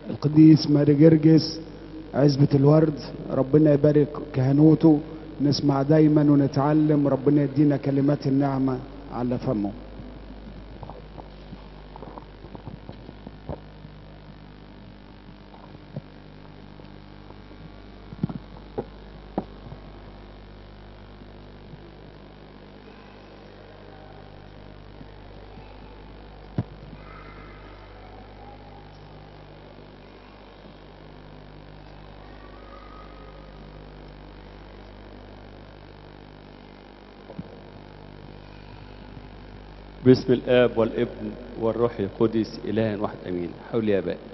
القديس ماري جرجس عزبة الورد ربنا يبارك كهنوته نسمع دايما ونتعلم ربنا يدينا كلمات النعمة على فمه باسم الاب والابن والروح القدس اله واحد امين حول يا باء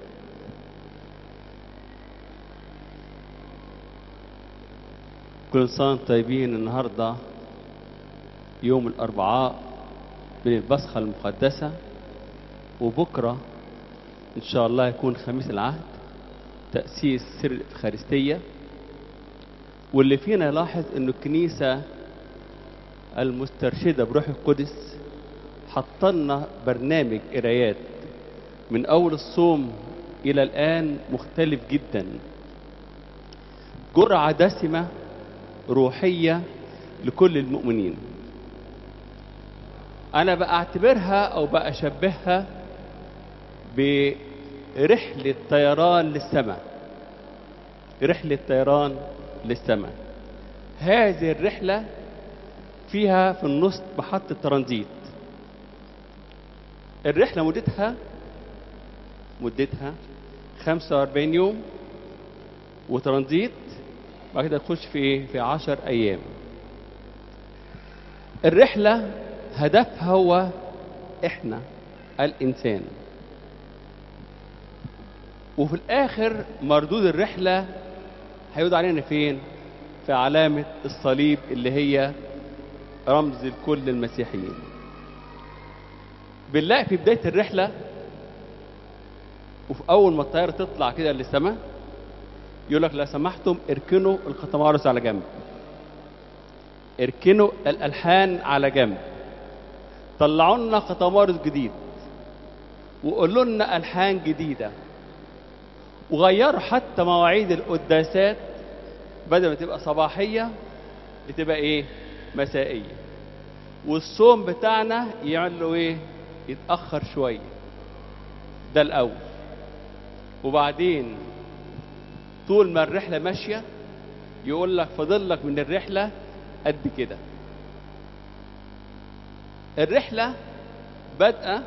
كل سنه وأنتم طيبين النهارده يوم الاربعاء من البصخه المقدسه وبكره ان شاء الله يكون خميس العهد تاسيس سر الافخارستيه واللي فينا يلاحظ انه الكنيسه المسترشده بروح القدس حطلنا برنامج قرايات من اول الصوم الى الان مختلف جدا جرعه دسمه روحيه لكل المؤمنين انا بعتبرها او بشبهها برحله طيران للسماء رحله طيران للسماء هذه الرحله فيها في النص محطه ترانزيت الرحلة مدتها مدتها 45 يوم وترانزيت بعد كده تخش في ايه؟ في 10 أيام. الرحلة هدفها هو احنا الإنسان. وفي الآخر مردود الرحلة هيعود علينا فين؟ في علامة الصليب اللي هي رمز لكل المسيحيين. بنلاقي في بداية الرحلة وفي أول ما الطيارة تطلع كده للسماء يقول لك لو سمحتم اركنوا القطمارس على جنب اركنوا الألحان على جنب طلعوا لنا قطمارس جديد وقولوا لنا ألحان جديدة وغيروا حتى مواعيد القداسات بدل ما تبقى صباحية بتبقى ايه مسائية والصوم بتاعنا يعملوا ايه يتأخر شوية ده الأول وبعدين طول ما الرحلة ماشية يقول لك فاضل لك من الرحلة قد كده الرحلة بادئة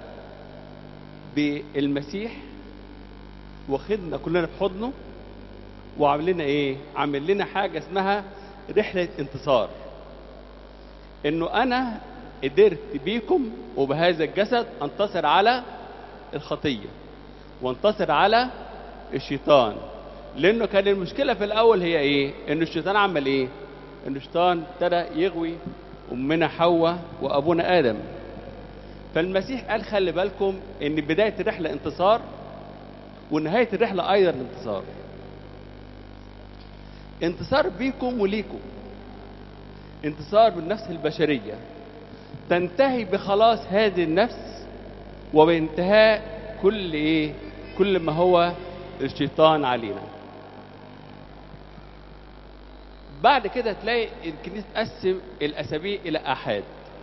بالمسيح واخدنا كلنا في حضنه وعامل لنا ايه؟ عامل لنا حاجة اسمها رحلة انتصار انه انا قدرت بيكم وبهذا الجسد انتصر على الخطيه وانتصر على الشيطان لانه كان المشكله في الاول هي ايه ان الشيطان عمل ايه ان الشيطان ابتدى يغوي امنا حواء وابونا ادم فالمسيح قال خلي بالكم ان بدايه الرحله انتصار ونهايه الرحله ايضا انتصار انتصار بيكم وليكم انتصار بالنفس البشريه تنتهي بخلاص هذه النفس وبانتهاء كل ايه كل ما هو الشيطان علينا بعد كده تلاقي الكنيسه تقسم الاسابيع الى احاد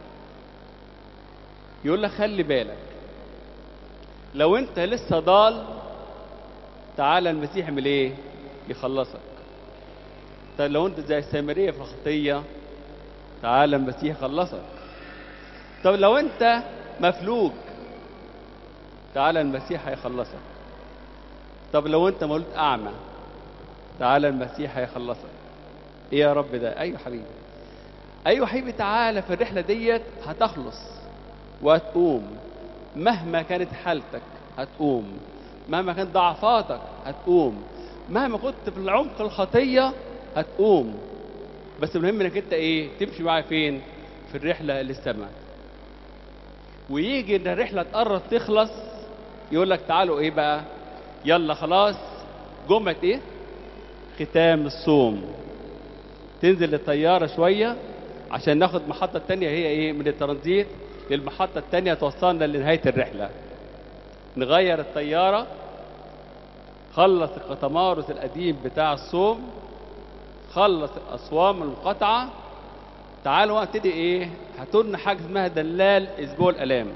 يقول لك خلي بالك لو انت لسه ضال تعالى المسيح يعمل ايه يخلصك طب لو انت زي السامريه في الخطيه تعالى المسيح يخلصك طب لو انت مفلوج تعالى المسيح هيخلصك طب لو انت مولود اعمى تعالى المسيح هيخلصك ايه يا رب ده ايوه حبيبي ايوه حبيبي تعالى في الرحله ديت هتخلص وهتقوم مهما كانت حالتك هتقوم مهما كانت ضعفاتك هتقوم مهما كنت في العمق الخطيه هتقوم بس المهم انك انت ايه تمشي معايا فين في الرحله للسماء ويجي ان الرحله تقرب تخلص يقول لك تعالوا ايه بقى يلا خلاص جمعه ايه ختام الصوم تنزل الطياره شويه عشان ناخد المحطه الثانيه هي ايه من الترانزيت للمحطه الثانيه توصلنا لنهايه الرحله نغير الطياره خلص القطمارس القديم بتاع الصوم خلص الأصوام المقاطعة تعالوا ابتدي ايه هاتوا لنا حاجة اسمها دلال أسبوع الآلام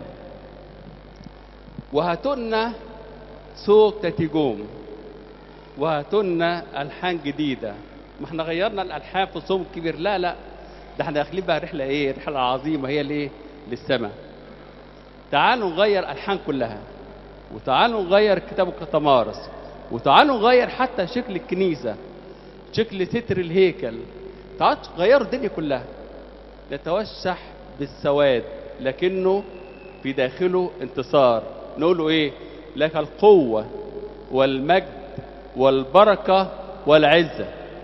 وهاتوا لنا صوت تتيجوم وهاتوا لنا ألحان جديدة ما احنا غيرنا الألحان في الصوم الكبير لا لا ده احنا داخلين بقى رحلة ايه رحلة عظيمة هي ليه للسماء تعالوا نغير ألحان كلها وتعالوا نغير كتاب القطمارس وتعالوا نغير حتى شكل الكنيسة شكل ستر الهيكل تعالوا غيروا الدنيا كلها نتوشح بالسواد لكنه في داخله انتصار نقول له ايه لك القوة والمجد والبركة والعزة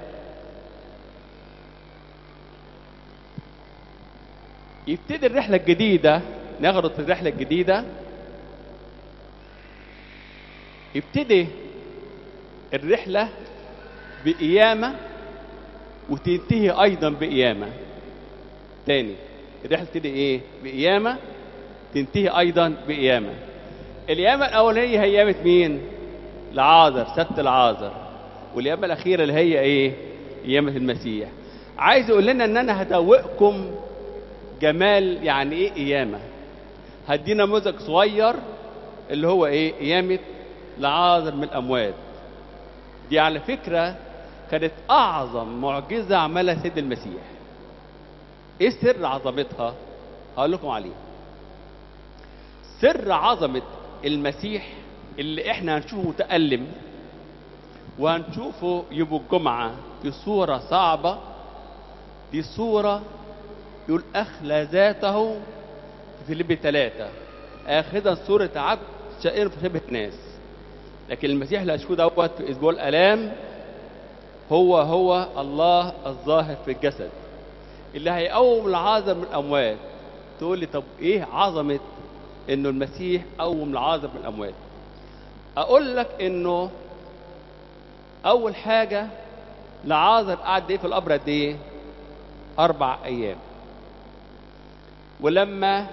يبتدي الرحلة الجديدة نغرط الرحلة الجديدة يبتدي الرحلة بقيامة وتنتهي أيضا بقيامة تاني الرحلة تبتدي إيه؟ بقيامة تنتهي أيضا بقيامة القيامة الأولانية هي قيامة مين؟ العازر سبت العازر والقيامة الأخيرة اللي هي إيه؟ قيامة المسيح عايز يقول لنا إن أنا هدوقكم جمال يعني إيه قيامة هدي نموذج صغير اللي هو إيه؟ قيامة لعازر من الأموات دي على فكرة كانت أعظم معجزة عملها سيد المسيح إيه سر عظمتها؟ هقول لكم عليه سر عظمة المسيح اللي احنا هنشوفه متألم وهنشوفه يوم الجمعة في صورة صعبة دي صورة يقول أخلى ذاته في فيليب ثلاثة آخذا صورة عبد شائر في شبه ناس لكن المسيح اللي هنشوفه دوت في أسبوع الآلام هو هو الله الظاهر في الجسد اللي هيقوم العازر من الأموات تقول لي طب إيه عظمة إنه المسيح قوم العازر من الأموات أقول لك إنه أول حاجة لعازر قعد إيه في القبر قد إيه؟ أربع أيام ولما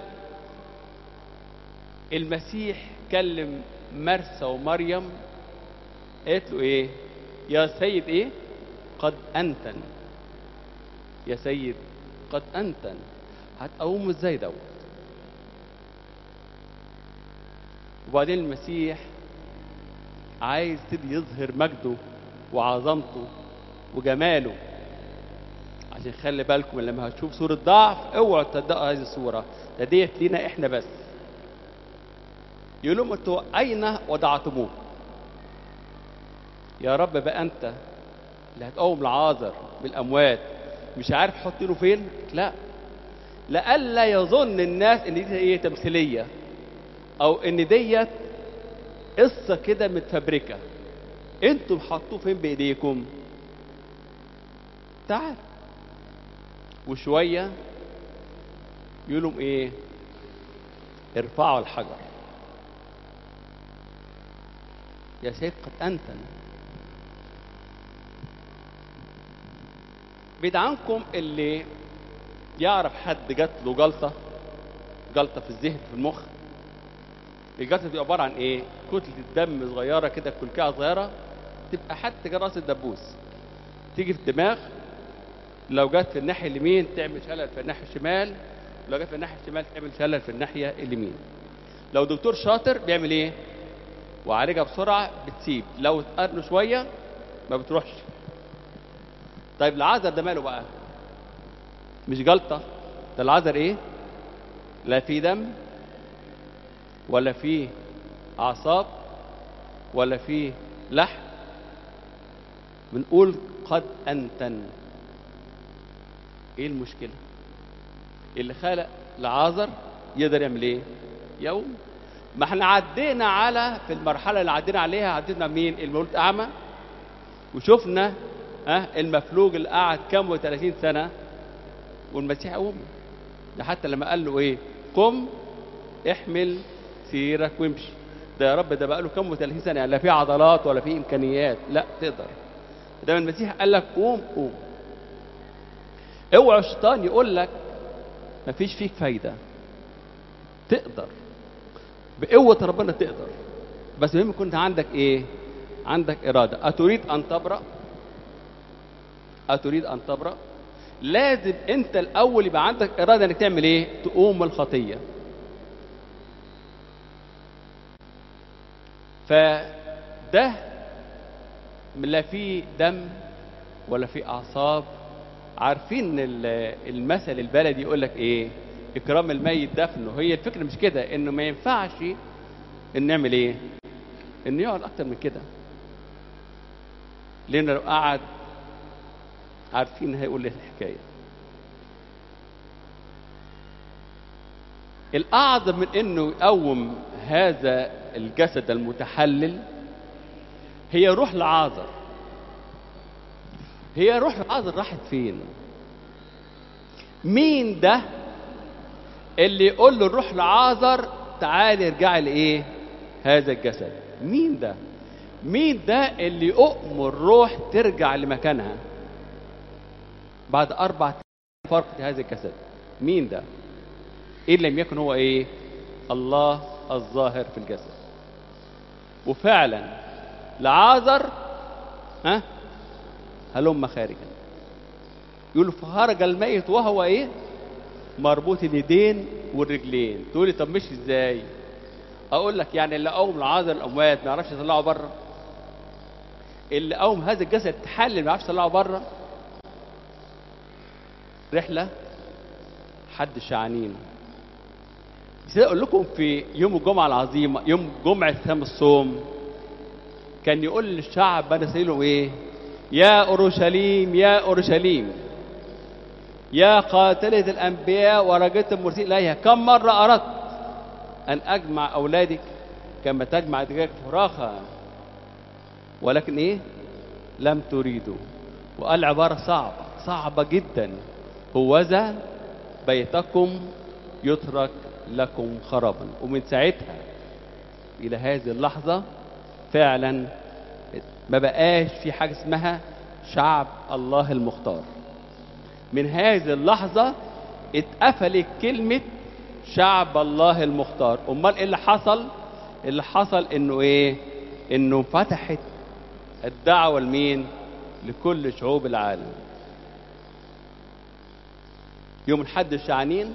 المسيح كلم مرسى ومريم قالت له إيه؟ يا سيد إيه؟ قد أنتن يا سيد قد أنتن هتقومه إزاي دوت؟ وبعدين المسيح عايز تبي يظهر مجده وعظمته وجماله عشان خلي بالكم لما هتشوف صورة ضعف اوعوا تصدقوا هذه الصورة ده ديت لينا احنا بس يقول لهم انتوا اين وضعتموه يا رب بقى انت اللي هتقوم العازر بالاموات مش عارف حاطينه فين لا لئلا يظن الناس ان دي ايه تمثيليه او ان ديت قصه كده متفبركه انتم حطوه فين بايديكم تعال وشويه يقولوا ايه ارفعوا الحجر يا سيد قد انتن بعيد عنكم اللي يعرف حد جات له جلطه جلطه في الذهن في المخ الجلطه دي عباره عن ايه كتله الدم صغيره كده كلكعه صغيره تبقى حتى جراس الدبوس تيجي في الدماغ لو جت في الناحيه اليمين تعمل شلل في الناحيه الشمال لو جت في الناحيه الشمال تعمل شلل في الناحيه اليمين لو دكتور شاطر بيعمل ايه وعالجها بسرعه بتسيب لو اتقرن شويه ما بتروحش طيب العذر ده ماله بقى مش جلطه ده العذر ايه لا في دم ولا في اعصاب ولا في لحم بنقول قد انتن ايه المشكله اللي خلق العازر يقدر يعمل ايه يوم ما احنا عدينا على في المرحله اللي عدينا عليها عدينا مين المولود اعمى وشفنا ها المفلوج اللي قعد كام و30 سنه والمسيح قومه ده حتى لما قال له ايه قم احمل سيرك وامشي ده يا رب ده بقى له كام و30 سنه يعني لا في عضلات ولا في امكانيات لا تقدر ده المسيح قال لك قوم قوم اوعى الشيطان يقول لك مفيش فيك فايده تقدر بقوه ربنا تقدر بس المهم يكون عندك ايه عندك إرادة أتريد أن تبرأ أتريد أن تبرأ لازم أنت الأول يبقى عندك إرادة إنك تعمل إيه تقوم من الخطية فده لا فيه دم ولا فيه أعصاب عارفين ال- المثل البلدي يقول لك إيه إكرام الميت دفنه هي الفكرة مش كده إنه ما ينفعش إن نعمل إيه إنه يقعد أكتر من كده لأن لو قعد عارفين هيقول ايه الحكايه الاعظم من انه يقوم هذا الجسد المتحلل هي روح لعازر هي روح لعازر راحت فين مين ده اللي يقول له روح لعازر تعالي ارجعي لايه هذا الجسد مين ده مين ده اللي يؤمر روح ترجع لمكانها بعد أربع فرق في هذا الجسد مين ده إن لم يكن هو إيه الله الظاهر في الجسد وفعلا لعازر ها هلم خارجا يقول فخرج الميت وهو ايه مربوط اليدين والرجلين تقول لي طب مش ازاي اقول لك يعني اللي قوم لعازر الاموات ما يعرفش يطلعه بره اللي قوم هذا الجسد تحلل ما يعرفش يطلعه بره رحلة حد شعانين بس اقول لكم في يوم الجمعة العظيمة يوم جمعة ثام الصوم كان يقول للشعب بني سيله ايه يا اورشليم يا اورشليم يا قاتلة الانبياء ورجلت المرسلين اليها كم مرة اردت ان اجمع اولادك كما تجمع دجاج فراخا ولكن ايه لم تريدوا وقال عبارة صعبة صعبة جدا هوذا بيتكم يترك لكم خرابا ومن ساعتها الى هذه اللحظه فعلا ما بقاش في حاجه اسمها شعب الله المختار من هذه اللحظه اتقفلت كلمه شعب الله المختار امال ايه اللي حصل اللي حصل انه ايه انه فتحت الدعوه لمين لكل شعوب العالم يوم الحد الشعانين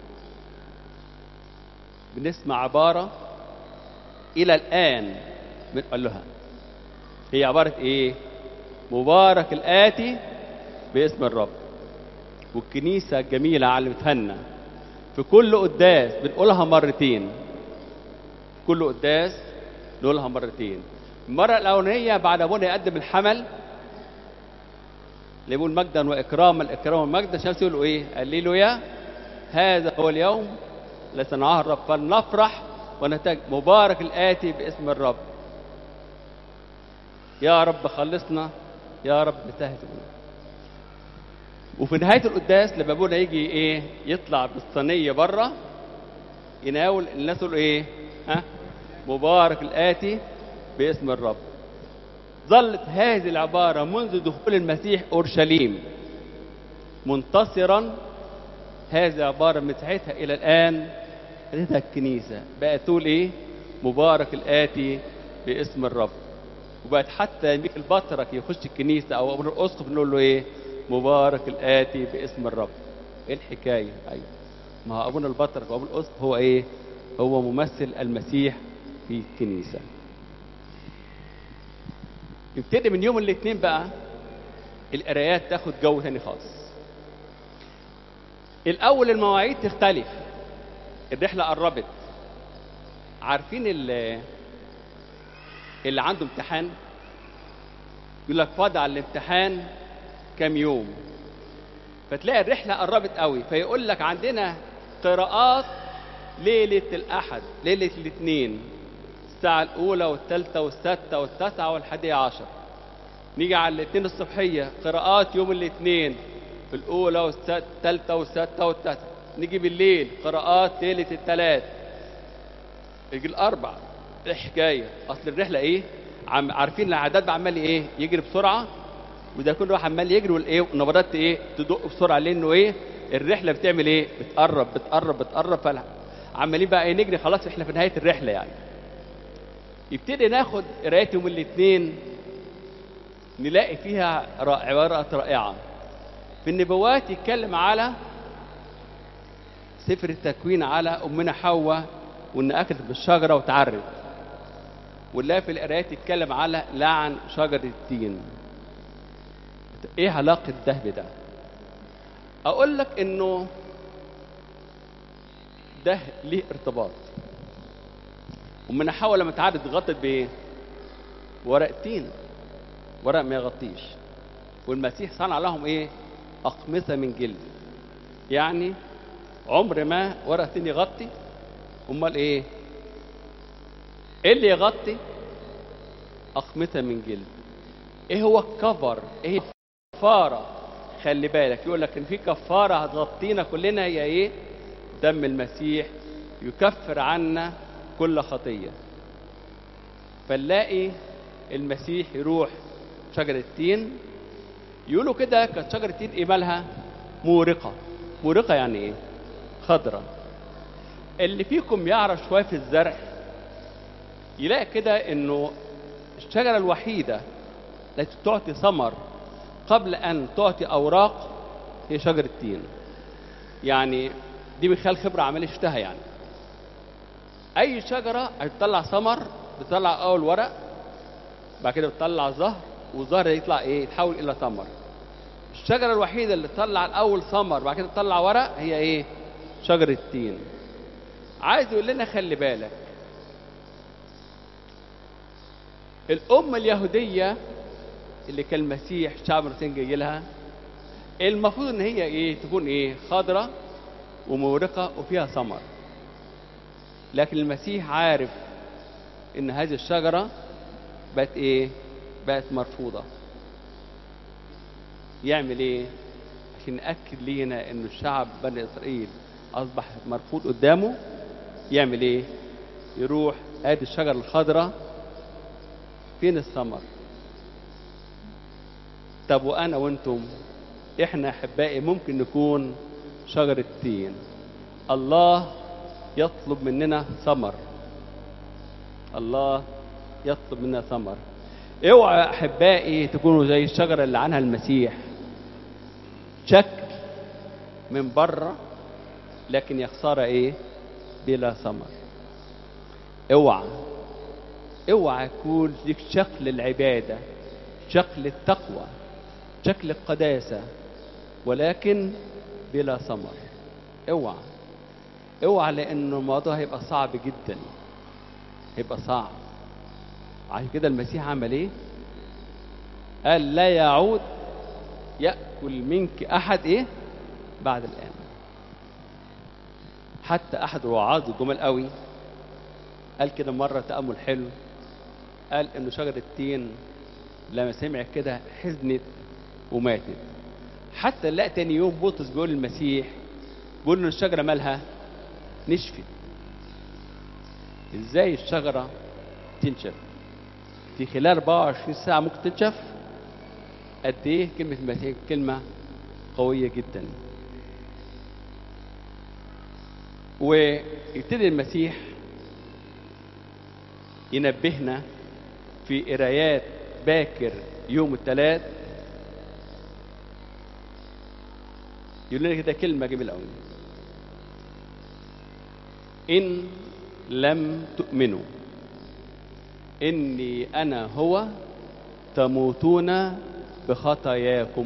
بنسمع عبارة إلى الآن بنقول لها هي عبارة إيه؟ مبارك الآتي باسم الرب والكنيسة الجميلة علمتها لنا في كل قداس بنقولها مرتين في كل قداس نقولها مرتين المرة الأولانية بعد أبونا يقدم الحمل اللي يقول مجدا واكراما الاكرام والمجد الشمس يقولوا ايه؟ هللويا هذا هو اليوم الذي صنعه الرب فلنفرح ونتج مبارك الاتي باسم الرب يا رب خلصنا يا رب سهل وفي نهايه القداس لما ابونا يجي ايه يطلع بالصينيه بره يناول الناس يقولوا ايه ها مبارك الاتي باسم الرب ظلت هذه العبارة منذ دخول المسيح أورشليم منتصرا هذه العبارة من ساعتها إلى الآن خدتها الكنيسة بقت تقول إيه مبارك الآتي باسم الرب وبقت حتى يميك البطرك يخش الكنيسة أو أبو الأسقف نقول له إيه مبارك الآتي باسم الرب إيه الحكاية أيوة ما هو أبونا البطرك وأبو الأسقف هو إيه هو ممثل المسيح في الكنيسة يبتدي من يوم الاثنين بقى القرايات تاخد جو تاني خالص الاول المواعيد تختلف الرحله قربت عارفين اللي, اللي عنده امتحان يقول لك فاضي على الامتحان كام يوم فتلاقي الرحله قربت قوي فيقول لك عندنا قراءات ليله الاحد ليله الاثنين الساعة الأولى والثالثة والسادسة والتاسعة والحادية عشر نيجي على الاثنين الصبحية قراءات يوم الاثنين الأولى والثالثة والسادسة والتاسعة نيجي بالليل قراءات ليلة الثلاث يجي الأربع إيه حكاية أصل الرحلة إيه عم عارفين العداد عمال إيه يجري بسرعة وده كل واحد عمال يجري والايه والنبضات ايه تدق بسرعه لانه ايه الرحله بتعمل ايه بتقرب بتقرب بتقرب فعلا عمالين بقى ايه نجري خلاص احنا في نهايه الرحله يعني يبتدي ناخد قرايتهم الاثنين نلاقي فيها عبارات رائعة في النبوات يتكلم على سفر التكوين على أمنا حواء وإن أكلت بالشجرة وتعرف ونلاقي في القرايات يتكلم على لعن شجر التين إيه علاقة ده بده؟ أقول لك إنه ده ليه ارتباط ومن حواء لما تعرض غطت بايه ورق تين ورق ما يغطيش والمسيح صنع لهم ايه اقمصه من جلد يعني عمر ما ورق تين يغطي امال ايه ايه اللي يغطي اقمصه من جلد ايه هو الكفر ايه كفاره خلي بالك يقول لك ان في كفاره هتغطينا كلنا هي ايه دم المسيح يكفر عنا كل خطيه فنلاقي المسيح يروح شجرة التين يقولوا كده كانت شجرة التين ايه مالها؟ مورقة مورقة يعني ايه؟ خضرة اللي فيكم يعرف شوية في الزرع يلاقي كده انه الشجرة الوحيدة التي تعطي ثمر قبل ان تعطي اوراق هي شجرة التين يعني دي من خلال خبرة عملية شفتها يعني اي شجرة هتطلع ثمر بتطلع اول ورق بعد كده بتطلع زهر والزهر يطلع ايه يتحول الى ثمر الشجره الوحيده اللي تطلع الاول ثمر بعد كده تطلع ورق هي ايه شجره التين عايز يقول لنا خلي بالك الأمة اليهودية اللي كان المسيح شعب مرتين جاي لها المفروض إن هي إيه تكون إيه خضرة ومورقة وفيها ثمر لكن المسيح عارف إن هذه الشجرة بقت إيه بقت مرفوضة يعمل إيه عشان يأكد لينا إن الشعب بني إسرائيل أصبح مرفوض قدامه يعمل إيه يروح ادي الشجرة الخضراء فين الثمر طب وانا وانتم احنا احبائي ممكن نكون شجرة تين الله يطلب مننا ثمر الله يطلب منا ثمر اوعى احبائي تكونوا زي الشجرة اللي عنها المسيح شكل من بره لكن يا خسارة ايه بلا ثمر اوعى اوعى يكون لك شكل العبادة شكل التقوى شكل القداسة ولكن بلا ثمر اوعى اوعى لأن الموضوع هيبقى صعب جدا هيبقى صعب عشان كده المسيح عمل ايه قال لا يعود يأكل منك أحد ايه بعد الآن حتى أحد الوعاظ الجمال قوي قال كده مرة تأمل حلو قال إنه شجرة التين لما سمع كده حزنت وماتت حتى لا تاني يوم بطرس بيقول للمسيح بيقول له الشجرة مالها نشفت ازاي الشجرة تنشف في خلال 24 ساعة ممكن تنشف قد ايه كلمة المسيح كلمة قوية جدا ويبتدي المسيح ينبهنا في قرايات باكر يوم الثلاث يقول لنا كده كلمة جميلة قوي إن لم تؤمنوا إني أنا هو تموتون بخطاياكم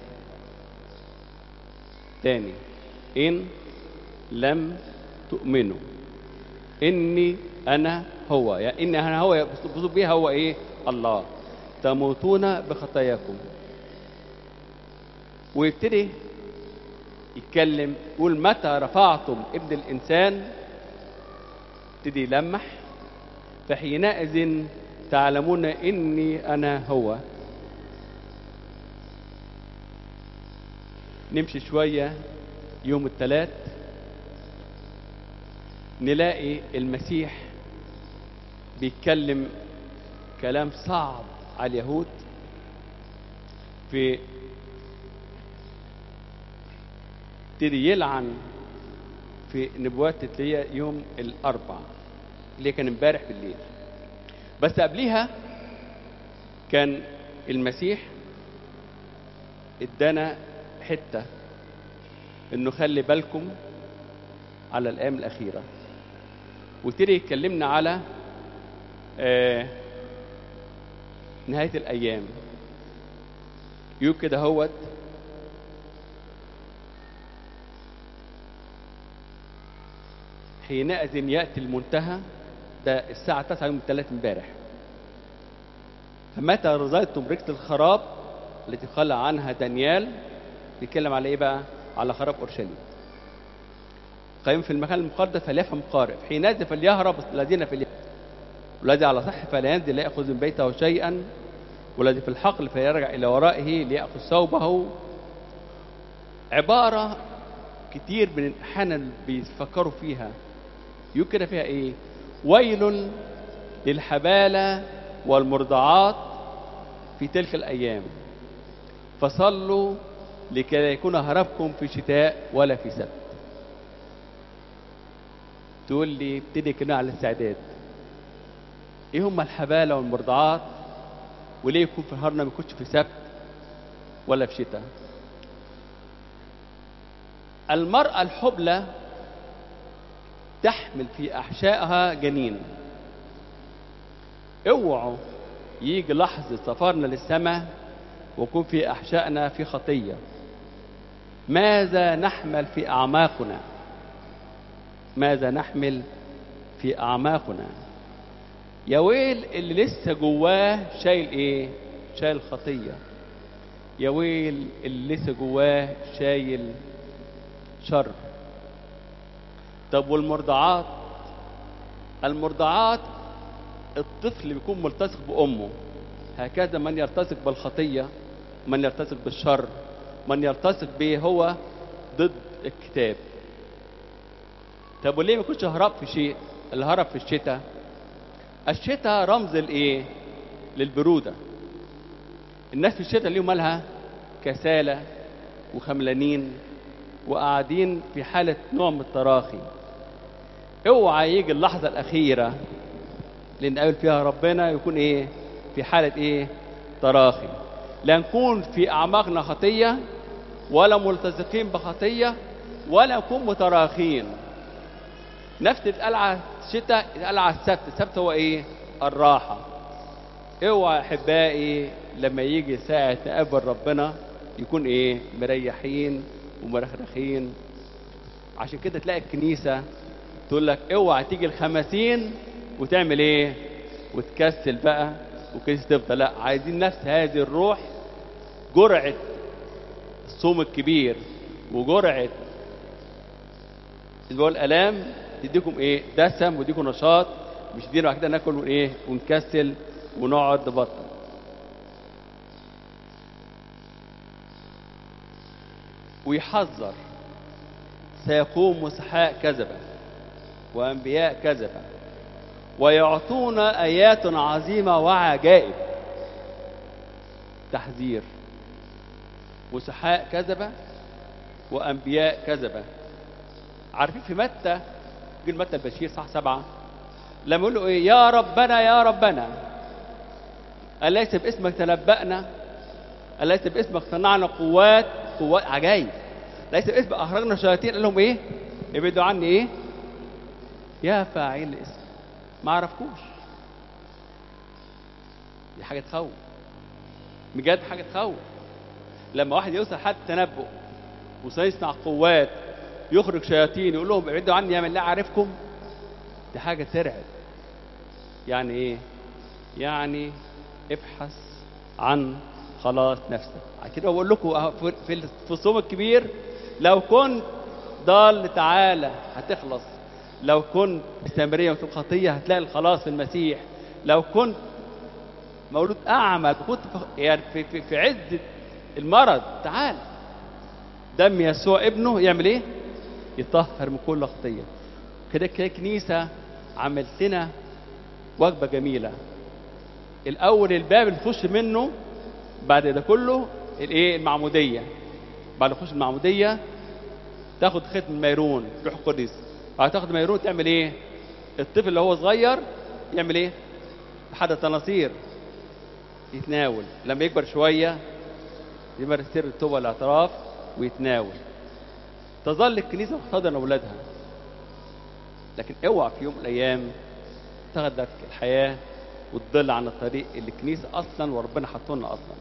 تاني إن لم تؤمنوا إني أنا هو يعني إن أنا هو يقصد بيها هو إيه الله تموتون بخطاياكم ويبتدي يتكلم يقول متى رفعتم ابن الإنسان يبتدي يلمح فحينئذ تعلمون إني أنا هو نمشي شوية يوم الثلاث نلاقي المسيح بيتكلم كلام صعب على اليهود في ابتدي يلعن في نبوات اللي هي يوم الاربع اللي كان امبارح بالليل بس قبليها كان المسيح ادانا حته انه خلي بالكم على الايام الاخيره وابتدي يكلمنا على آه نهايه الايام يقول كده هوت حينئذ ياتي المنتهى ده الساعه 9 يوم الثلاث امبارح فمتى رزقتم ركة الخراب التي قال عنها دانيال بيتكلم على ايه بقى؟ على خراب اورشليم. قائم في المكان المقدس فليفهم قارئ، حينئذ فليهرب الذين في اليم. والذي على صح فلا ينزل ليأخذ من بيته شيئا والذي في الحقل فيرجع إلى ورائه ليأخذ ثوبه عبارة كتير من أحيانا بيفكروا فيها يقول كده فيها إيه؟ ويل للحبالة والمرضعات في تلك الأيام فصلوا لكي لا يكون هربكم في شتاء ولا في سبت تقول لي ابتدي كده على الاستعداد ايه هم الحبالة والمرضعات وليه يكون في نهارنا ما يكونش في سبت ولا في شتاء المرأة الحبلى تحمل في أحشائها جنين اوعوا يجي لحظة سفرنا للسماء ويكون في أحشائنا في خطية ماذا نحمل في أعماقنا ماذا نحمل في أعماقنا يا ويل اللي لسه جواه شايل ايه شايل خطية يا ويل اللي لسه جواه شايل شر طب والمرضعات المرضعات الطفل بيكون ملتصق بأمه هكذا من يلتصق بالخطية من يلتصق بالشر من يلتصق به هو ضد الكتاب طب وليه ما يكونش هرب في شيء الهرب في الشتاء الشتاء رمز الايه للبرودة الناس في الشتاء ليهم مالها كسالى وخملانين وقاعدين في حالة نوع من التراخي اوعى يجي اللحظة الأخيرة اللي نقابل فيها ربنا يكون ايه في حالة ايه تراخي لا نكون في أعماقنا خطية ولا ملتصقين بخطية ولا نكون متراخين نفس تتقال على الشتاء تتقال على السبت السبت هو ايه الراحة اوعى احبائي لما يجي ساعة نقابل ربنا يكون ايه مريحين ومرخرخين عشان كده تلاقي الكنيسة تقول لك اوعى تيجي الخمسين وتعمل ايه وتكسل بقى وكنيسة تفضل لا عايزين نفس هذه الروح جرعة الصوم الكبير وجرعة اللي هو الالام تديكم ايه دسم وتديكم نشاط مش تدينا بعد كده ناكل وايه ونكسل ونقعد نبطل ويحذر سيقوم مسحاء كذبا وانبياء كذبا ويعطون ايات عظيمه وعجائب تحذير مسحاء كذبه وانبياء كذبه عارفين في متى جيل متى البشير صح سبعة لما يقول له ايه يا ربنا يا ربنا أليس باسمك تنبأنا أليس باسمك صنعنا قوات قوات عجائب ليس باسمك أخرجنا شياطين قال لهم ايه ابعدوا عني ايه يا فاعل الاسم ما عرفكوش دي حاجة تخوف بجد حاجة تخوف لما واحد يوصل حد تنبؤ وسيصنع قوات يخرج شياطين يقول لهم ابعدوا عني يا من لا اعرفكم دي حاجه ترعب يعني ايه يعني ابحث عن خلاص نفسك عشان كده بقول لكم في في الصوم الكبير لو كنت ضال تعالى هتخلص لو كنت سامريه وفي خطيه هتلاقي الخلاص في المسيح لو كنت مولود اعمى كنت يعني في, في, في عز المرض تعال دم يسوع ابنه يعمل ايه يطهر من كل خطيه كده كده كنيسه عملت لنا وجبه جميله الاول الباب اللي تخش منه بعد ده كله الايه المعموديه بعد ما تخش المعموديه تاخد ختم الميرون روح القدس بعد تاخد ميرون تعمل ايه الطفل اللي هو صغير يعمل ايه أحد التناصير يتناول لما يكبر شوية يمارس سر التوبة والاعتراف ويتناول تظل الكنيسة محتضنة أولادها لكن اوعى في يوم من الأيام تاخدك الحياة وتضل عن الطريق اللي الكنيسة أصلا وربنا حطه لنا أصلا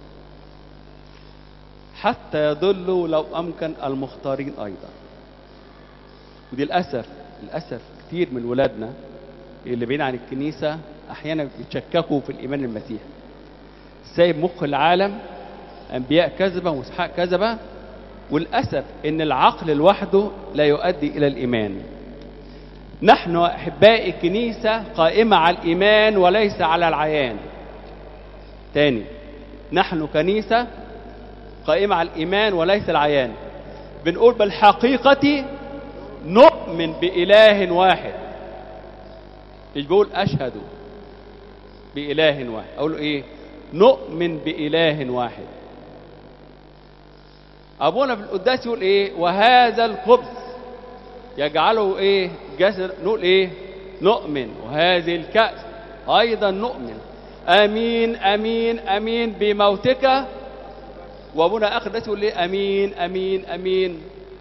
حتى يضلوا لو أمكن المختارين أيضا ودي للأسف للأسف كتير من ولادنا اللي بعيد عن الكنيسة أحيانا بيتشككوا في الإيمان المسيحي سايب مخ العالم أنبياء كذبة ومسحاء كذبة والأسف إن العقل لوحده لا يؤدي إلى الإيمان نحن أحبائي كنيسة قائمة على الإيمان وليس على العيان تاني نحن كنيسة قائمة على الإيمان وليس العيان بنقول بالحقيقة نؤمن بإله واحد مش بقول أشهد بإله واحد أقول له إيه نؤمن بإله واحد أبونا في القداس يقول إيه وهذا الخبز يجعله إيه جسد نقول إيه نؤمن وهذه الكأس أيضا نؤمن أمين أمين أمين بموتك وابونا اخر الناس يقول ليه امين امين امين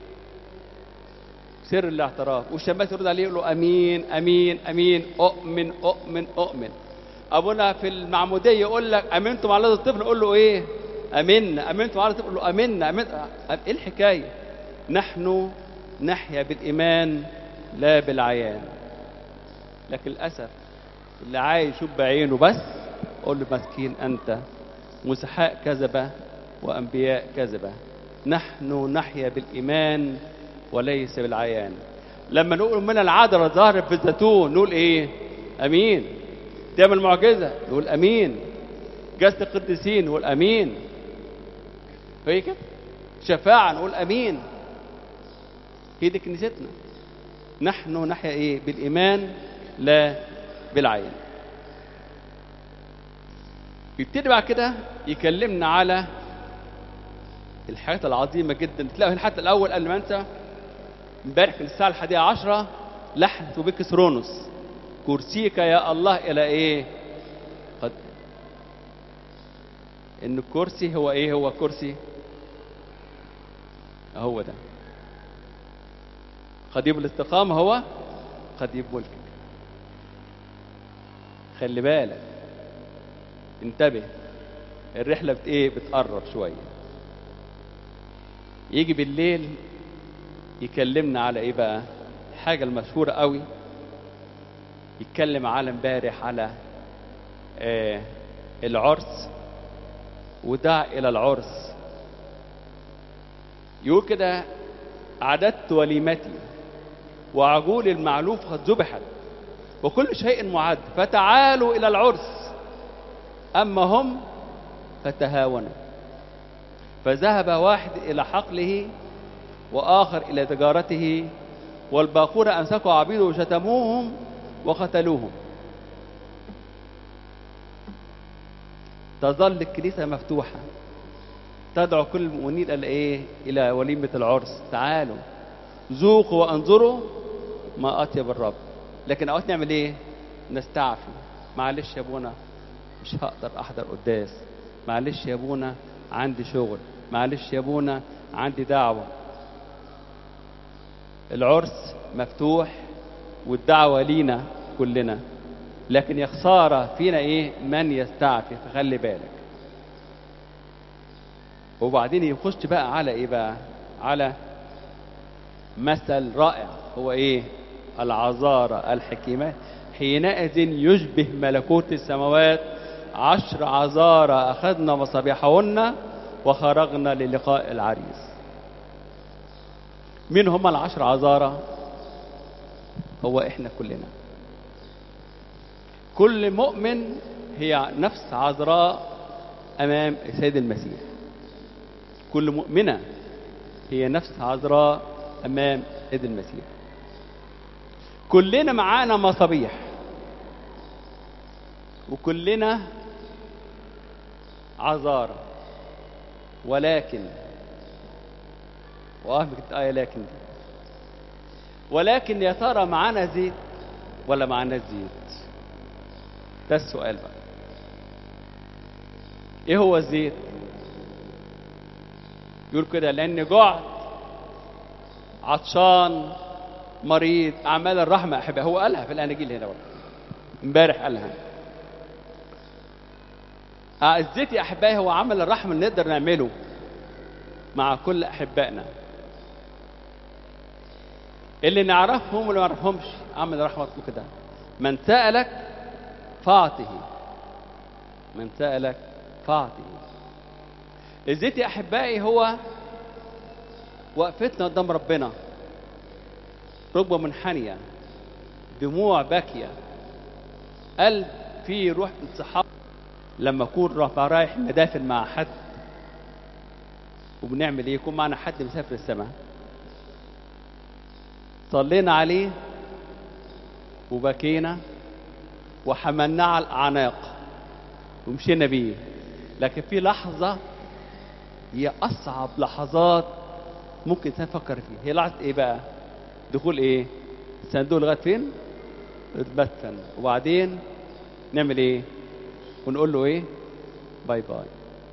سر الاعتراف والشماس يرد عليه يقول له امين امين امين اؤمن اؤمن اؤمن ابونا في المعموديه يقول لك امنتم على هذا الطفل نقول له ايه امنا امنتم على الطفل نقول له امنا امنا ايه الحكايه نحن نحيا بالايمان لا بالعيان لكن للاسف اللي عايز يشوف بعينه بس قول له مسكين انت مسحاء كذبه وأنبياء كذبة نحن نحيا بالإيمان وليس بالعيان لما نقول من العذراء ظهر في الزيتون نقول إيه أمين تعمل معجزة نقول أمين جسد القديسين نقول أمين هي كده شفاعة نقول أمين هي دي كنيستنا نحن نحيا إيه بالإيمان لا بالعين يبتدي بعد كده يكلمنا على الحاجات العظيمة جدا تلاقوا الحتى الأول قبل ما أنسى امبارح في الساعة الحادية عشرة لحن بك سرونوس كرسيك يا الله إلى إيه؟ قد إن الكرسي هو إيه هو كرسي؟ هو ده خديم الاستقامة هو خديم ملكك خلي بالك انتبه الرحلة بت ايه بتقرب شوية يجي بالليل يكلمنا على ايه بقى الحاجة المشهورة قوي يتكلم على امبارح على آه العرس ودع الى العرس يقول كده عددت وليمتي وعجول المعلوف قد ذبحت وكل شيء معد فتعالوا الى العرس اما هم فتهاونوا فذهب واحد الى حقله واخر الى تجارته والباقون امسكوا عبيده وشتموهم وقتلوهم تظل الكنيسه مفتوحه تدعو كل المؤمنين الى ايه الى وليمه العرس تعالوا ذوقوا وانظروا ما اطيب الرب لكن اوقات نعمل ايه نستعفي معلش يا ابونا مش هقدر احضر قداس معلش يا ابونا عندي شغل معلش يا ابونا عندي دعوه العرس مفتوح والدعوه لينا كلنا لكن يا خساره فينا ايه من يستعفي فخلي بالك وبعدين يخش بقى على ايه بقى على مثل رائع هو ايه العذارى الحكيمات حينئذ يشبه ملكوت السماوات عشر عذارى أخذنا مصابيحهن وخرجنا للقاء العريس مين هم العشر عذارى هو احنا كلنا كل مؤمن هي نفس عذراء امام السيد المسيح كل مؤمنه هي نفس عذراء امام ايد المسيح كلنا معانا مصابيح وكلنا عذارى ولكن وافقت آية لكن دي ولكن يا ترى معانا زيت ولا معانا زيت ده السؤال بقى ايه هو الزيت يقول كده لاني جعت عطشان مريض اعمال الرحمه احبها هو قالها في الاناجيل هنا برضه امبارح قالها آه الزيت يا احبائي هو عمل الرحمه اللي نقدر نعمله مع كل احبائنا اللي نعرفهم واللي ما نعرفهمش عمل الرحمه اسمه كده من سالك فاعطه من سالك فاعطه الزيت يا احبائي هو وقفتنا قدام ربنا ركبه منحنيه دموع باكيه قلب فيه روح انسحاب لما اكون رايح مدافن مع حد وبنعمل ايه يكون معنا حد مسافر السماء صلينا عليه وبكينا وحملناه على الاعناق ومشينا بيه لكن في لحظه هي اصعب لحظات ممكن الانسان يفكر فيها هي لحظه ايه بقى دخول ايه الصندوق لغايه فين اتبتن وبعدين نعمل ايه ونقول له ايه باي باي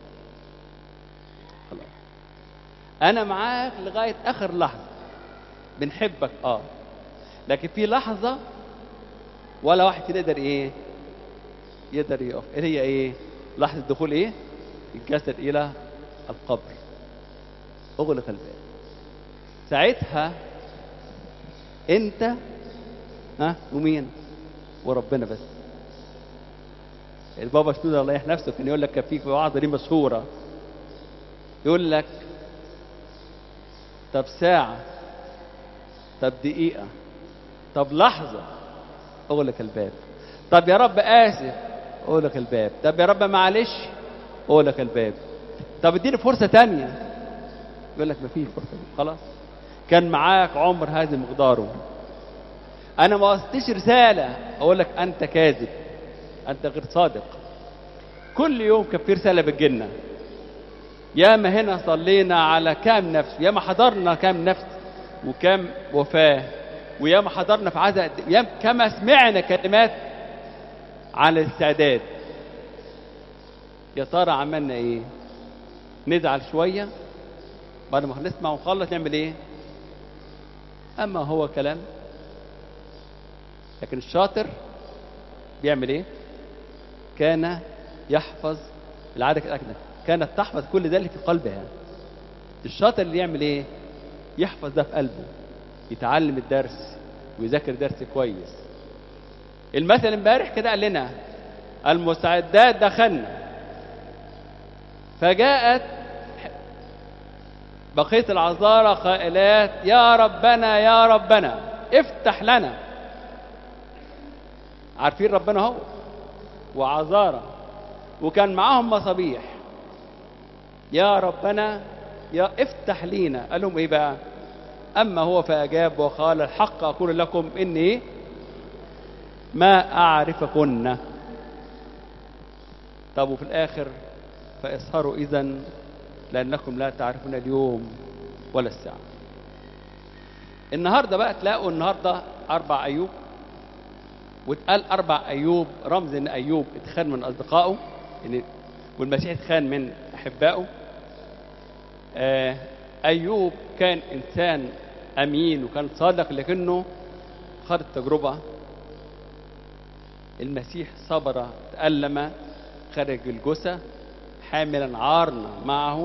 خلاص انا معاك لغايه اخر لحظه بنحبك اه لكن في لحظه ولا واحد فينا يقدر ايه يقدر يقف اللي هي ايه لحظه دخول ايه الجسد الى القبر اغلق الباب ساعتها انت ها ومين وربنا بس البابا شنودة الله يرحم نفسه كان يقول لك كان في وعظه دي مشهوره يقول لك طب ساعه طب دقيقه طب لحظه اغلق الباب طب يا رب اسف اغلق الباب طب يا رب معلش اغلق الباب طب اديني فرصه تانية يقول لك مفيش فرصه دي. خلاص كان معاك عمر هذا مقداره انا ما وصلتش رساله اقول لك انت كاذب انت غير صادق كل يوم كان في رساله بتجيلنا ياما هنا صلينا على كام نفس ياما حضرنا كام نفس وكام وفاه وياما حضرنا في عزاء ياما كما سمعنا كلمات عن الاستعداد يا ترى عملنا ايه نزعل شويه بعد ما نسمع ونخلص نعمل ايه اما هو كلام لكن الشاطر بيعمل ايه كان يحفظ العادة كده كانت تحفظ كل ذلك في قلبها الشاطر اللي يعمل ايه يحفظ ده في قلبه يتعلم الدرس ويذاكر درس كويس المثل امبارح كده قال لنا المستعدات دخلنا فجاءت بقية العذارى قائلات يا ربنا يا ربنا افتح لنا عارفين ربنا هو وعذارى وكان معاهم مصابيح يا ربنا يا افتح لينا قال لهم ايه بقى اما هو فاجاب وقال الحق اقول لكم اني ما اعرفكن طب وفي الاخر فاسهروا اذا لانكم لا تعرفون اليوم ولا الساعه النهارده بقى تلاقوا النهارده اربع ايوب واتقال اربع ايوب رمز ان ايوب اتخان من اصدقائه يعني والمسيح اتخان من احبائه آه ايوب كان انسان امين وكان صادق لكنه خد التجربه المسيح صبر تألم خرج الجثة حاملا عارنا معه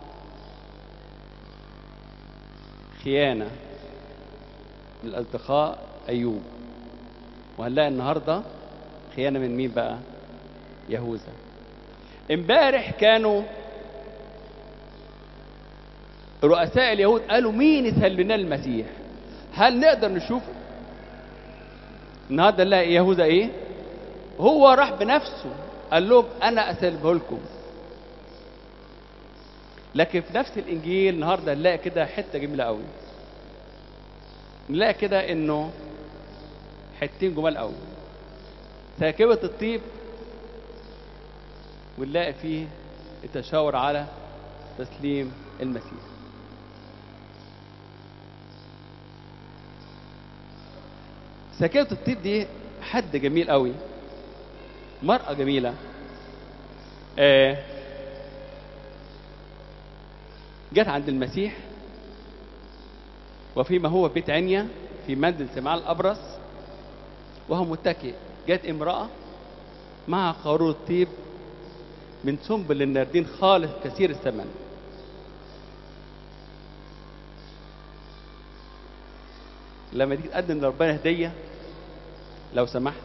خيانة من الأصدقاء أيوب وهنلاقي النهارده خيانة من مين بقى؟ يهوذا امبارح كانوا رؤساء اليهود قالوا مين يسلمنا المسيح؟ هل نقدر نشوفه؟ النهارده نلاقي يهوذا ايه؟ هو راح بنفسه قال لهم انا اسلمه لكم لكن في نفس الانجيل النهارده نلاقي كده حته جميله قوي نلاقي كده انه حتتين جمال قوي ساكبة الطيب ونلاقي فيه التشاور على تسليم المسيح ساكبة الطيب دي حد جميل قوي مرأة جميلة آه جت عند المسيح وفيما هو بيت عنيا في منزل سمعان الأبرص وهو متكئ جت امرأة مع قارورة طيب من سنبل الناردين خالص كثير الثمن لما تيجي تقدم لربنا هدية لو سمحت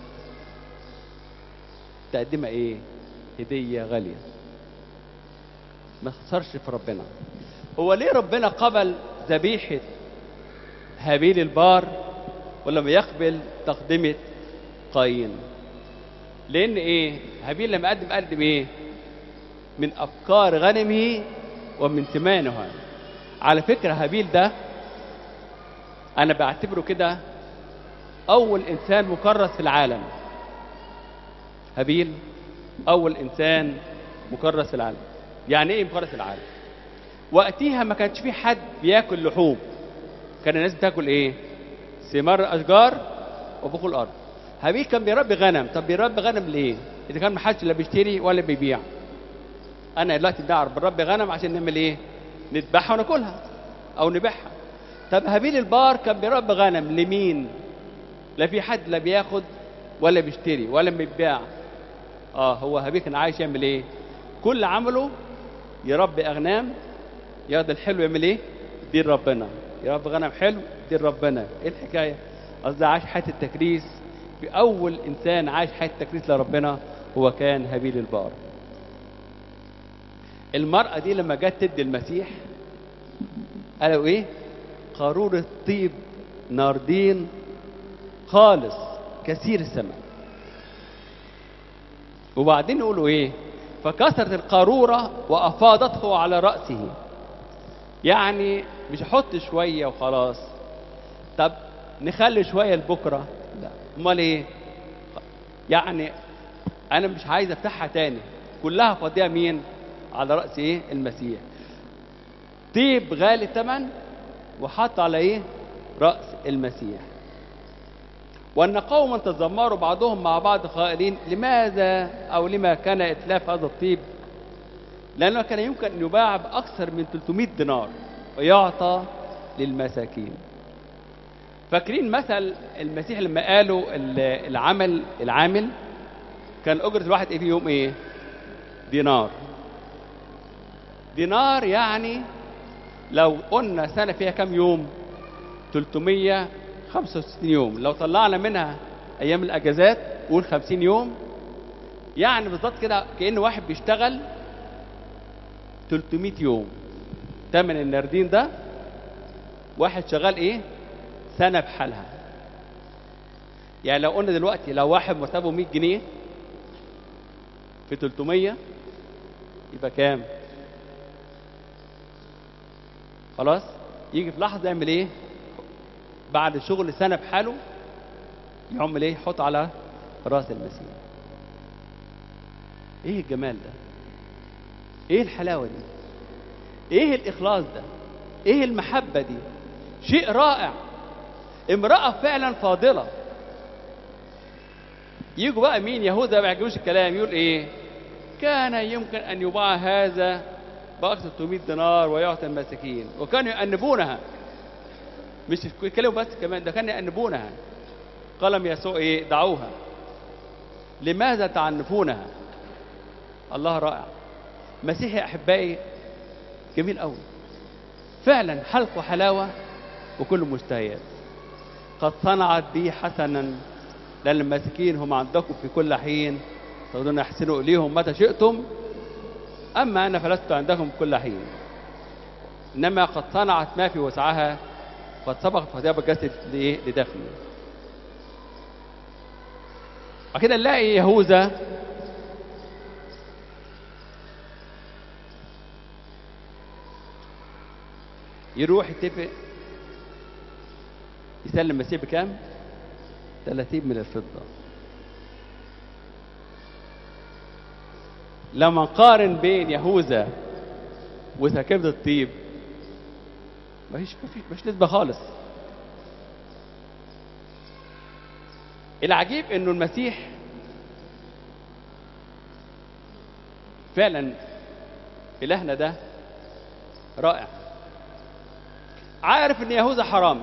تقدمها ايه هدية غالية ما تخسرش في ربنا هو ليه ربنا قبل ذبيحة هابيل البار ولما يقبل تقدمة قايين لان ايه هابيل لما قدم قدم ايه من افكار غنمه ومن ثمانها على فكرة هابيل ده انا بعتبره كده اول انسان مكرس في العالم هابيل اول انسان مكرس في العالم يعني ايه مكرس في العالم وقتها ما كانش في حد بياكل لحوم كان الناس بتاكل ايه ثمار الاشجار وبخور الارض هابيل كان بيربي غنم طب بيربي غنم ليه اذا كان ما حدش لا بيشتري ولا بيبيع انا دلوقتي بعرف بربي غنم عشان نعمل ايه نذبحها وناكلها او نبيعها طب هابيل البار كان بيربي غنم لمين لا في حد لا بياخد ولا بيشتري ولا بيبيع اه هو هابيل كان عايش يعمل ايه كل عمله يربي اغنام ياخد الحلو يعمل ايه يدير ربنا يربي غنم حلو يدير ربنا ايه الحكايه قصدي عاش حياه التكريس في اول انسان عاش حياه التكريس لربنا هو كان هابيل البار المرأة دي لما جت تدي المسيح قالوا ايه قارورة طيب ناردين خالص كثير الثمن وبعدين يقولوا ايه فكسرت القارورة وأفاضته على رأسه يعني مش احط شوية وخلاص طب نخلي شوية لبكرة لا امال ايه يعني انا مش عايز افتحها تاني كلها فاضيه مين على راس ايه المسيح طيب غالي الثمن وحط على ايه راس المسيح وان قوما تذمروا بعضهم مع بعض قائلين لماذا او لما كان اتلاف هذا الطيب لانه كان يمكن ان يباع باكثر من 300 دينار ويعطى للمساكين فاكرين مثل المسيح لما قالوا العمل العامل كان اجره الواحد ايه في يوم ايه دينار دينار يعني لو قلنا سنه فيها كام يوم 365 يوم لو طلعنا منها ايام الاجازات قول 50 يوم يعني بالظبط كده كأن واحد بيشتغل 300 يوم تمن الناردين ده واحد شغال ايه سنة بحالها يعني لو قلنا دلوقتي لو واحد مرتبه 100 جنيه في 300 يبقى كام خلاص يجي في لحظة يعمل ايه بعد شغل سنة بحاله يعمل ايه يحط على راس المسيح ايه الجمال ده ايه الحلاوة دي ايه الاخلاص ده ايه المحبة دي شيء رائع امرأة فعلا فاضلة يجوا بقى مين يهوذا ما يعجبوش الكلام يقول ايه كان يمكن ان يباع هذا بأكثر 300 دينار ويعطى المساكين وكانوا يأنبونها مش يتكلموا بس كمان ده كانوا يأنبونها قلم يسوع ايه دعوها لماذا تعنفونها الله رائع مسيحي احبائي جميل قوي فعلا حلق وحلاوه وكل مشتهيات قد صنعت بي حسنا لأن المساكين هم عندكم في كل حين تقدرون احسنوا إليهم متى شئتم أما أنا فلست عندكم في كل حين إنما قد صنعت ما في وسعها قد سبقت فدياب الجسد لإيه؟ لدفني وكده نلاقي يهوذا يروح يتفق يسلم المسيح بكام؟ 30 من الفضة لما نقارن بين يهوذا وسكبة الطيب مفيش مفيش مش نسبة خالص العجيب انه المسيح فعلا الهنا ده رائع عارف ان يهوذا حرام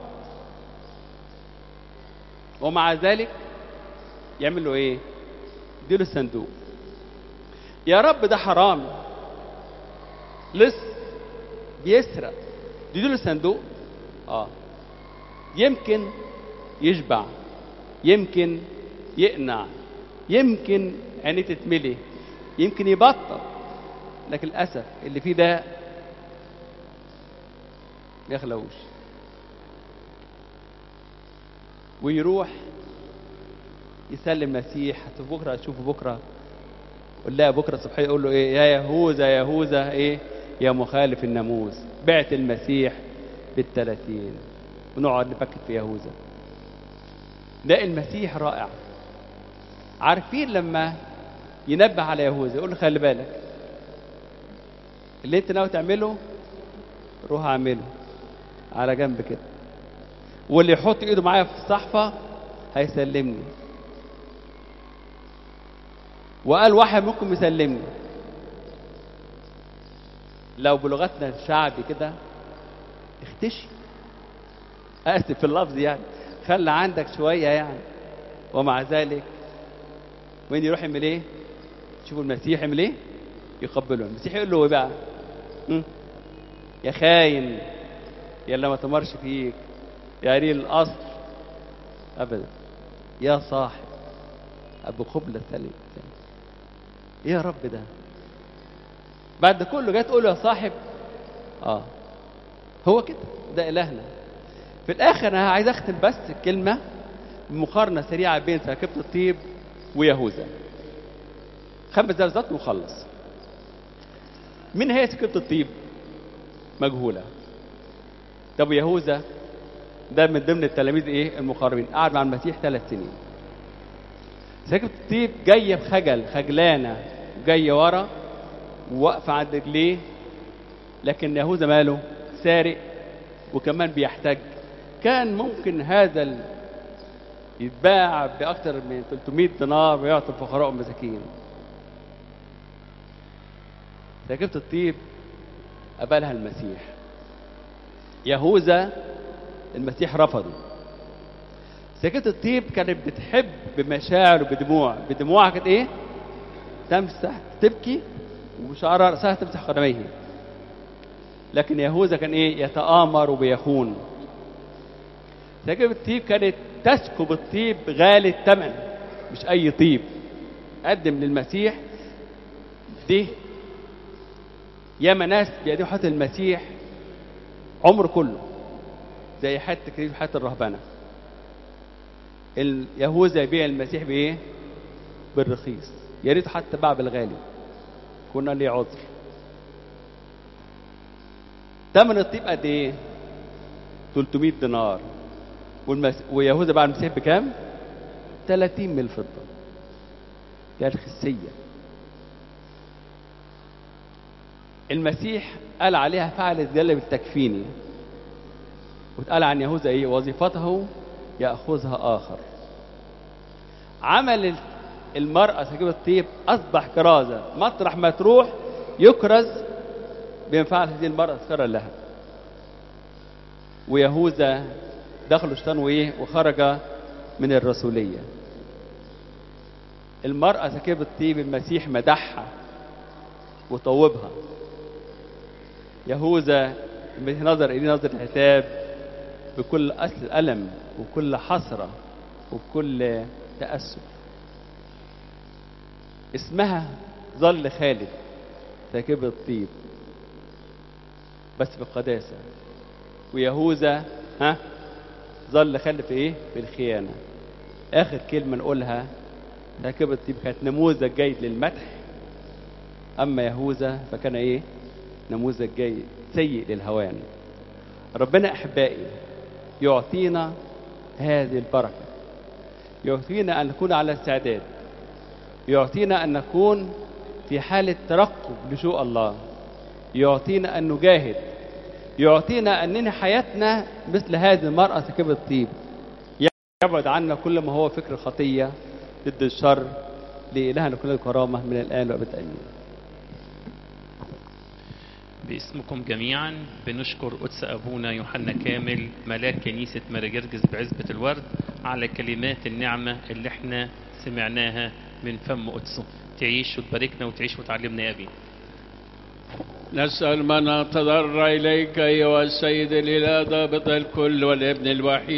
ومع ذلك يعمل له ايه يديله الصندوق يا رب ده حرام لص بيسرق يديله الصندوق اه يمكن يشبع يمكن يقنع يمكن عينيه تتملي يمكن يبطل لكن للاسف اللي فيه ده ما يخلوش ويروح يسلم مسيح هتشوف بكره هتشوفه بكره قول لها بكره الصبح يقول له ايه يا يهوذا يا يهوذا ايه يا مخالف الناموس بعت المسيح بالثلاثين ونقعد نفكر في يهوذا ده المسيح رائع عارفين لما ينبه على يهوذا يقول له خلي بالك اللي انت ناوي تعمله روح اعمله على جنب كده واللي يحط ايده معايا في الصحفه هيسلمني وقال واحد منكم يسلمني لو بلغتنا الشعبي كده اختشي اسف في اللفظ يعني خلي عندك شويه يعني ومع ذلك وين يروح يعمل ايه شوفوا المسيح يعمل ايه يقبله المسيح يقول له ايه بقى م? يا خاين يا اللي ما تمرش فيك يا قليل الاصل ابدا يا صاحب ابو قبلة ثالث ايه يا رب ده بعد ده كله جاي تقول له يا صاحب اه هو كده ده الهنا في الاخر انا عايز اختم بس الكلمه بمقارنه سريعه بين ساكبه الطيب ويهوذا خمس دقايق بالظبط ونخلص مين هي سكبة الطيب مجهولة طب يهوذا ده من ضمن التلاميذ ايه المقربين قعد مع المسيح ثلاث سنين سكبة الطيب جاية بخجل خجلانة جاية ورا وواقفة عند رجليه لكن يهوذا ماله سارق وكمان بيحتاج كان ممكن هذا ال... يتباع بأكثر من 300 دينار ويعطي الفقراء والمساكين سكبة الطيب قبلها المسيح يهوذا المسيح رفضه سكبة الطيب كانت بتحب بمشاعر وبدموع بدموعها كانت ايه تمسح تبكي وشعر رأسها تمسح قدميه لكن يهوذا كان ايه يتآمر وبيخون سكبة الطيب كانت تسكب الطيب غالي الثمن مش اي طيب قدم للمسيح دي ياما ناس بيقدموا حياة المسيح عمر كله زي حتى كريم حياة الرهبنة اليهوذا يبيع المسيح بايه؟ بالرخيص يا ريت حتى باع بالغالي كنا ليه عذر ثمن الطيب قد ايه؟ 300 دينار والمس... ويهوذا باع المسيح بكام؟ 30 من الفضة كانت خسيه المسيح قال عليها فعلت ذلك بالتكفيني واتقال عن يهوذا ايه وظيفته ياخذها اخر عمل المرأة سكيبة الطيب أصبح كرازة مطرح ما تروح يكرز بما فعل هذه المرأة سكرا لها ويهوذا دخلوا الشيطان وإيه وخرج من الرسولية المرأة سكيبة الطيب المسيح مدحها وطوبها يهوذا المسيح نظر إليه نظر العتاب بكل أصل ألم وكل حسرة وبكل تأسف اسمها ظل خالد ساكب الطيب بس بقداسة ويهوذا ها ظل خالد في ايه في الخيانة اخر كلمة نقولها ساكب الطيب كانت نموذج جيد للمدح اما يهوذا فكان ايه نموذج جيد سيء للهوان ربنا احبائي يعطينا هذه البركه يعطينا ان نكون على استعداد يعطينا ان نكون في حاله ترقب لشوء الله يعطينا ان نجاهد يعطينا ان ننهي حياتنا مثل هذه المراه سكبت الطيب يبعد عنا كل ما هو فكر خطيه ضد الشر لإلهنا كل الكرامة من الآن وأبد آمين باسمكم جميعا بنشكر قدس أبونا يوحنا كامل ملاك كنيسة مراجرجس بعزبة الورد على كلمات النعمة اللي احنا سمعناها من فم قدسه تعيش وتباركنا وتعيش وتعلمنا يا أبي نسأل من نتضرع إليك أيها السيد الإله ضابط الكل والابن الوحيد